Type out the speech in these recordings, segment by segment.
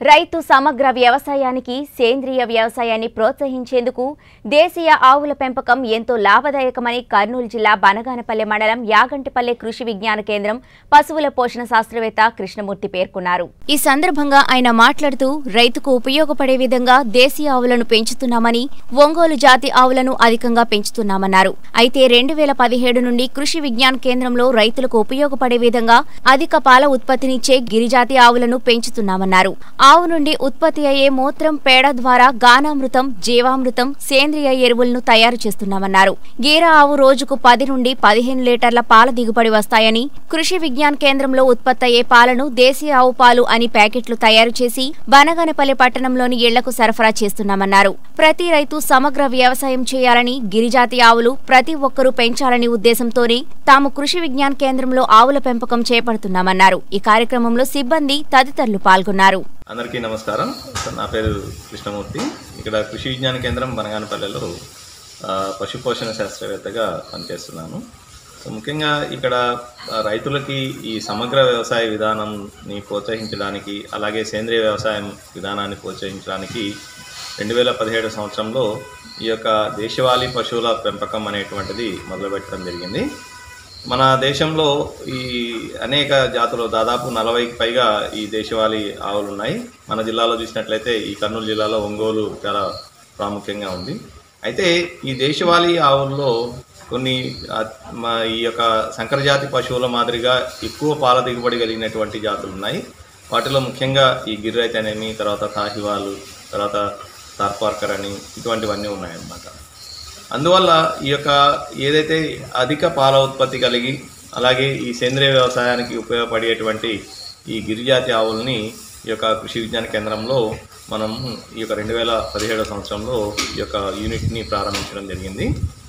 రైతు సమగ్ర వ్యవసాయానికి సేంద్రియ వ్యవసాయాన్ని ప్రోత్సహించేందుకు దేశీయ ఆవుల పెంపకం ఎంతో లాభదాయకమని కర్నూలు జిల్లా బనగానపల్లె మండలం యాగంటిపల్లె కృషి విజ్ఞాన కేంద్రం పశువుల పోషణ శాస్త్రవేత్త కృష్ణమూర్తి పేర్కొన్నారు ఈ సందర్భంగా ఆయన మాట్లాడుతూ రైతుకు ఉపయోగపడే విధంగా దేశీయ ఆవులను పెంచుతున్నామని ఒంగోలు జాతి ఆవులను అధికంగా పెంచుతున్నామన్నారు అయితే రెండు వేల పదిహేడు నుండి కృషి విజ్ఞాన కేంద్రంలో రైతులకు ఉపయోగపడే విధంగా అధిక పాల ఉత్పత్తినిచ్చే గిరిజాతి ఆవులను పెంచుతున్నామన్నారు ఆవు నుండి ఉత్పత్తి అయ్యే మూత్రం పేడ ద్వారా గానామృతం జీవామృతం సేంద్రియ ఎరువులను తయారు చేస్తున్నామన్నారు గీర ఆవు రోజుకు పది నుండి పదిహేను లీటర్ల పాల దిగుబడి వస్తాయని కృషి విజ్ఞాన కేంద్రంలో ఉత్పత్తి అయ్యే పాలను దేశీయ ఆవు పాలు అని ప్యాకెట్లు తయారు చేసి బనగనపల్లి పట్టణంలోని ఇళ్లకు సరఫరా చేస్తున్నామన్నారు ప్రతి రైతు సమగ్ర వ్యవసాయం చేయాలని గిరిజాతి ఆవులు ప్రతి ఒక్కరూ పెంచాలని ఉద్దేశంతోనే తాము కృషి విజ్ఞాన కేంద్రంలో ఆవుల పెంపకం చేపడుతున్నామన్నారు ఈ కార్యక్రమంలో సిబ్బంది తదితరులు పాల్గొన్నారు అందరికీ నమస్కారం నా పేరు కృష్ణమూర్తి ఇక్కడ కృషి విజ్ఞాన కేంద్రం బనగానపల్లెలో ఆ, పశు పోషణ శాస్త్రవేత్తగా పనిచేస్తున్నాను సో ముఖ్యంగా ఇక్కడ ఆ, రైతులకి ఈ సమగ్ర వ్యవసాయ విధానాన్ని ప్రోత్సహించడానికి అలాగే సేంద్రియ వ్యవసాయం విధానాన్ని ప్రోత్సహించడానికి రెండు వేల పదిహేడు సంవత్సరంలో ఈ యొక్క దేశవాళీ పశువుల పెంపకం అనేటువంటిది మొదలుపెట్టడం జరిగింది మన దేశంలో ఈ అనేక జాతులు దాదాపు నలభైకి పైగా ఈ దేశవాళీ ఆవులు ఉన్నాయి మన జిల్లాలో చూసినట్లయితే ఈ కర్నూలు జిల్లాలో ఒంగోలు చాలా ప్రాముఖ్యంగా ఉంది అయితే ఈ దేశవాళీ ఆవుల్లో కొన్ని ఆ, మా ఈ యొక్క సంకరజాతి పశువుల మాదిరిగా ఎక్కువ పాల దిగుబడి కలిగినటువంటి జాతులు ఉన్నాయి వాటిలో ముఖ్యంగా ఈ గిర్ర అయితేనేమి తర్వాత తాహివాలు తర్వాత తార్పార్కర్ అని ఇటువంటివన్నీ ఉన్నాయన్నమాట అందువల్ల ఈ యొక్క ఏదైతే అధిక పాల ఉత్పత్తి కలిగి అలాగే ఈ సేంద్రియ వ్యవసాయానికి ఉపయోగపడేటువంటి ఈ గిరిజాతి ఆవుల్ని ఈ యొక్క కృషి విజ్ఞాన కేంద్రంలో మనం ఈ యొక్క రెండు వేల పదిహేడవ సంవత్సరంలో ఈ యొక్క యూనిట్ని ప్రారంభించడం జరిగింది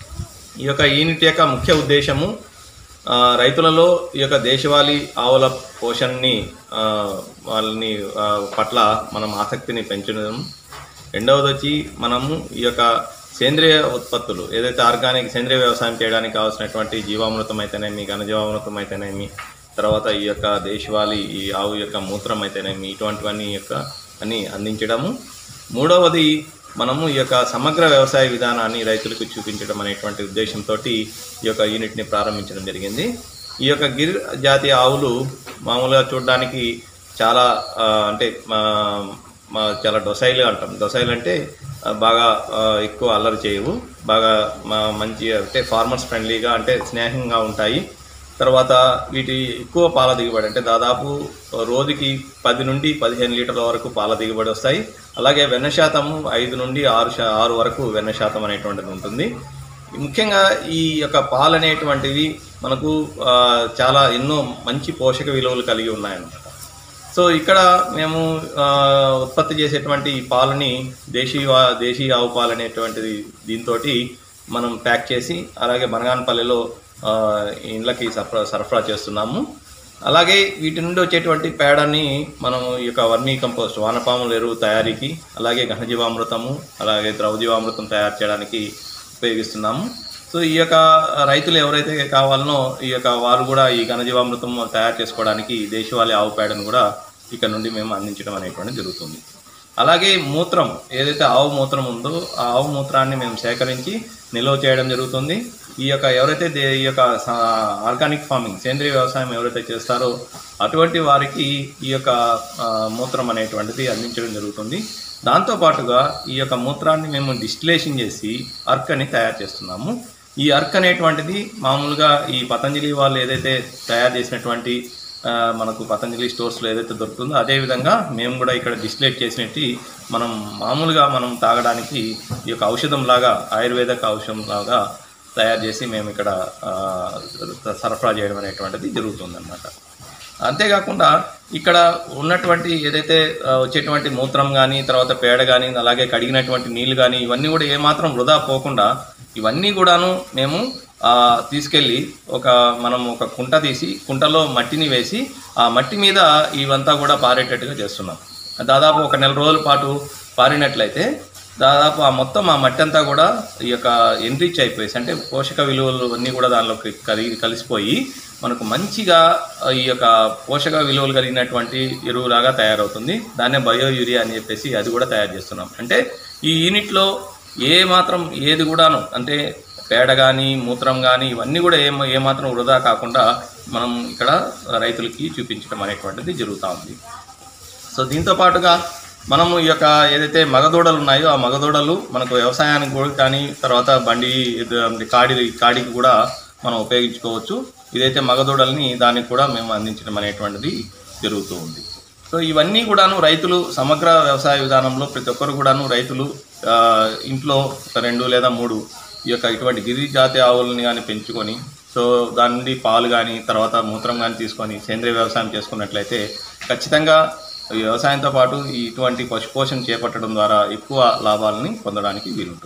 ఈ యొక్క యూనిట్ యొక్క ముఖ్య ఉద్దేశము ఆ, రైతులలో ఈ యొక్క దేశవాళీ ఆవుల పోషణని ఆ, వాళ్ళని ఆ, పట్ల మనం ఆసక్తిని పెంచడం రెండవది వచ్చి మనము ఈ యొక్క సేంద్రియ ఉత్పత్తులు ఏదైతే ఆర్గానిక్ సేంద్రియ వ్యవసాయం చేయడానికి కావాల్సినటువంటి జీవామృతం అయితేనేమి ఘనజీవామృతం అయితేనేమి తర్వాత ఈ యొక్క దేశవాళీ ఈ ఆవు యొక్క మూత్రం అయితేనేమి ఇటువంటివన్నీ యొక్క అన్ని అందించడము మూడవది మనము ఈ యొక్క సమగ్ర వ్యవసాయ విధానాన్ని రైతులకు చూపించడం అనేటువంటి ఉద్దేశంతో ఈ యొక్క యూనిట్ని ప్రారంభించడం జరిగింది ఈ యొక్క గిర్ జాతి ఆవులు మామూలుగా చూడడానికి చాలా ఆ, అంటే మా మా చాలా డొసైల్ అంటాం డొసైల్ అంటే ఆ, బాగా ఆ, ఎక్కువ అల్లరి చేయవు బాగా మా మంచి అంటే ఫార్మర్స్ ఫ్రెండ్లీగా అంటే స్నేహంగా ఉంటాయి తర్వాత వీటి ఎక్కువ పాల దిగుబడి అంటే దాదాపు రోజుకి పది నుండి పదిహేను లీటర్ల వరకు పాల దిగుబడి వస్తాయి అలాగే వెన్న శాతము ఐదు నుండి ఆరు శా ఆరు వరకు వెన్న శాతం అనేటువంటిది ఉంటుంది ముఖ్యంగా ఈ యొక్క పాలు అనేటువంటివి మనకు ఆ, చాలా ఎన్నో మంచి పోషక విలువలు కలిగి ఉన్నాయన్నమాట సో ఇక్కడ మేము ఆ, ఉత్పత్తి చేసేటువంటి ఈ పాలని దేశీయ దేశీయ ఆవు పాలు అనేటువంటిది దీంతో మనం ప్యాక్ చేసి అలాగే బనగానపల్లిలో ఆ, ఇండ్లకి సరఫరా సరఫరా చేస్తున్నాము అలాగే వీటి నుండి వచ్చేటువంటి పేడని మనము ఈ యొక్క వర్మీ కంపోస్ట్ వానపాముల ఎరువు తయారీకి అలాగే ఘనజీవామృతము అలాగే ద్రవజీవామృతం తయారు చేయడానికి ఉపయోగిస్తున్నాము సో ఈ యొక్క రైతులు ఎవరైతే కావాలనో ఈ యొక్క వారు కూడా ఈ ఘనజీవామృతం తయారు చేసుకోవడానికి దేశవాళీ ఆవు పేడను కూడా ఇక్కడ నుండి మేము అందించడం అనేటువంటిది జరుగుతుంది అలాగే మూత్రం ఏదైతే ఆవు మూత్రం ఉందో ఆ ఆవు మూత్రాన్ని మేము సేకరించి నిల్వ చేయడం జరుగుతుంది ఈ యొక్క ఎవరైతే దే- ఈ యొక్క సా- ఆర్గానిక్ ఫార్మింగ్ సేంద్రియ వ్యవసాయం ఎవరైతే చేస్తారో అటువంటి వారికి ఈ యొక్క ఆ, మూత్రం అనేటువంటిది అందించడం జరుగుతుంది దాంతోపాటుగా ఈ యొక్క మూత్రాన్ని మేము డిస్టిలేషన్ చేసి అర్క్ అని తయారు చేస్తున్నాము ఈ అర్క్ అనేటువంటిది మామూలుగా ఈ పతంజలి వాళ్ళు ఏదైతే తయారు చేసినటువంటి ఆ, మనకు పతంజలి స్టోర్స్లో ఏదైతే దొరుకుతుందో అదే విధంగా మేము కూడా ఇక్కడ డిస్ప్లేట్ చేసినట్టు మనం మామూలుగా మనం తాగడానికి ఈ యొక్క ఔషధం లాగా ఆయుర్వేదక ఔషధం లాగా తయారు చేసి మేము ఇక్కడ ఆ, సరఫరా చేయడం అనేటువంటిది జరుగుతుందన్నమాట అంతేకాకుండా ఇక్కడ ఉన్నటువంటి ఏదైతే ఆ, వచ్చేటువంటి మూత్రం కానీ తర్వాత పేడ కానీ అలాగే కడిగినటువంటి నీళ్లు కానీ ఇవన్నీ కూడా ఏమాత్రం వృధా పోకుండా ఇవన్నీ కూడాను మేము ఆ, తీసుకెళ్ళి ఒక మనం ఒక కుంట తీసి కుంటలో మట్టిని వేసి ఆ మట్టి మీద ఇవంతా కూడా పారేటట్టుగా చేస్తున్నాం దాదాపు ఒక నెల రోజుల పాటు పారినట్లయితే దాదాపు ఆ మొత్తం ఆ మట్టి అంతా కూడా ఈ యొక్క ఎన్రిచ్ అయిపోయేసి అంటే పోషక విలువలు అన్నీ కూడా దానిలోకి కలిగి కలిసిపోయి మనకు మంచిగా ఆ, ఈ యొక్క పోషక విలువలు కలిగినటువంటి ఎరువులాగా తయారవుతుంది దాన్నే బయో యూరియా అని చెప్పేసి అది కూడా తయారు చేస్తున్నాం అంటే ఈ యూనిట్లో ఏ మాత్రం ఏది కూడాను అంటే పేడ కానీ మూత్రం కానీ ఇవన్నీ కూడా ఏ ఏమాత్రం వృధా కాకుండా మనం ఇక్కడ రైతులకి చూపించడం అనేటువంటిది జరుగుతూ ఉంది సో దీంతో పాటుగా మనము ఈ యొక్క ఏదైతే మగదూడలు ఉన్నాయో ఆ మగదూడలు మనకు వ్యవసాయానికి కూడా కానీ తర్వాత బండి ఇది కాడి కాడికి కూడా మనం ఉపయోగించుకోవచ్చు ఇదైతే మగదూడల్ని దానికి కూడా మేము అందించడం అనేటువంటిది జరుగుతూ ఉంది సో ఇవన్నీ కూడాను రైతులు సమగ్ర వ్యవసాయ విధానంలో ప్రతి ఒక్కరు కూడాను రైతులు ఆ, ఇంట్లో ఒక రెండు లేదా మూడు ఈ యొక్క ఇటువంటి గిరి జాతి ఆవులని కానీ పెంచుకొని సో దాని నుండి పాలు కానీ తర్వాత మూత్రం కానీ తీసుకొని సేంద్రియ వ్యవసాయం చేసుకున్నట్లయితే ఖచ్చితంగా ఈ వ్యవసాయంతో పాటు ఈ ఇటువంటి పశుపోషణ చేపట్టడం ద్వారా ఎక్కువ లాభాలని పొందడానికి వీలుంటుంది